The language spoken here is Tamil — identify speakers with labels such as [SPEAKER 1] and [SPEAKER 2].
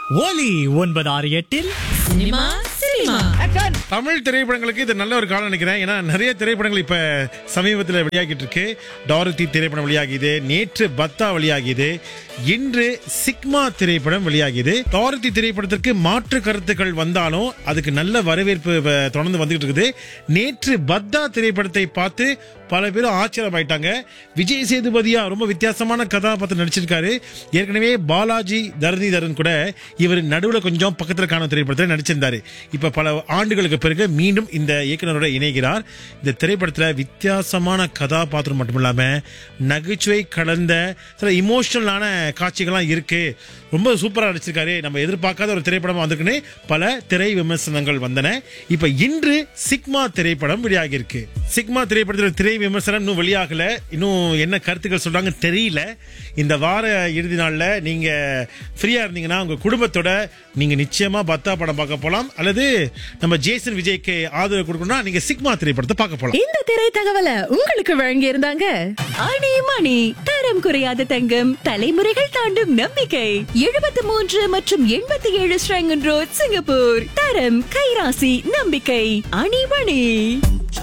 [SPEAKER 1] ஒலி ஒன்பது ஆறு எட்டில்
[SPEAKER 2] சினிமா சினிமா
[SPEAKER 3] தமிழ் திரைப்படங்களுக்கு இது நல்ல ஒரு காலம் நினைக்கிறேன் ஏன்னா நிறைய திரைப்படங்கள் இப்ப சமீபத்தில் வெளியாகிட்டு இருக்கு டாரதி திரைப்படம் வெளியாகியது நேற்று பத்தா வெளியாகியது இன்று சிக்மா திரைப்படம் வெளியாகியது டாரதி திரைப்படத்திற்கு மாற்று கருத்துக்கள் வந்தாலும் அதுக்கு நல்ல வரவேற்பு வ- தொடர்ந்து வந்துகிட்டு இருக்குது நேற்று பத்தா திரைப்படத்தை பார்த்து பல பேரும் ஆச்சரியமாயிட்டாங்க விஜய் சேதுபதியா ரொம்ப வித்தியாசமான கதாபாத்திரம் நடிச்சிருக்காரு ஏற்கனவே பாலாஜி தரணிதரன் கூட இவர் நடுவுல கொஞ்சம் பக்கத்துல காணும் திரைப்படத்தில் நடிச்சிருந்தாரு இப்ப பல ஆண்டுகளுக்கு பிறகு மீண்டும் இந்த இயக்குனரோட இணைகிறார் இந்த திரைப்படத்துல வித்தியாசமான கதாபாத்திரம் மட்டும் இல்லாம நகைச்சுவை கலந்த சில இமோஷனலான காட்சிகள்லாம் இருக்கு ரொம்ப சூப்பரா நடிச்சிருக்காரு நம்ம எதிர்பார்க்காத ஒரு திரைப்படம் வந்திருக்குன்னு பல திரை விமர்சனங்கள் வந்தன இப்ப இன்று சிக்மா திரைப்படம் வெளியாகி இருக்கு சிக்மா திரைப்படத்தில் திரை விமர்சனம் இன்னும் வெளியாகல இன்னும் என்ன கருத்துக்கள் சொல்றாங்க தெரியல இந்த வார இறுதி நாள்ல நீங்க ஃப்ரீயா இருந்தீங்கன்னா உங்க குடும்பத்தோட நீங்க நிச்சயமா பத்தா படம் பார்க்க போலாம் அல்லது நம்ம ஜேசன் விஜய்க்கு ஆதரவு கொடுக்கணும்னா நீங்க சிக்மா திரைப்படத்தை பார்க்க போலாம்
[SPEAKER 2] இந்த திரை தகவலை உங்களுக்கு வழங்கி இருந்தாங்க அணி மணி தரம் குறையாத தங்கம் தலைமுறைகள் தாண்டும் நம்பிக்கை எழுபத்தி மூன்று மற்றும் எண்பத்தி ஏழு ஸ்ரங்கன் ரோட் சிங்கப்பூர் தரம் கைராசி நம்பிக்கை அணி மணி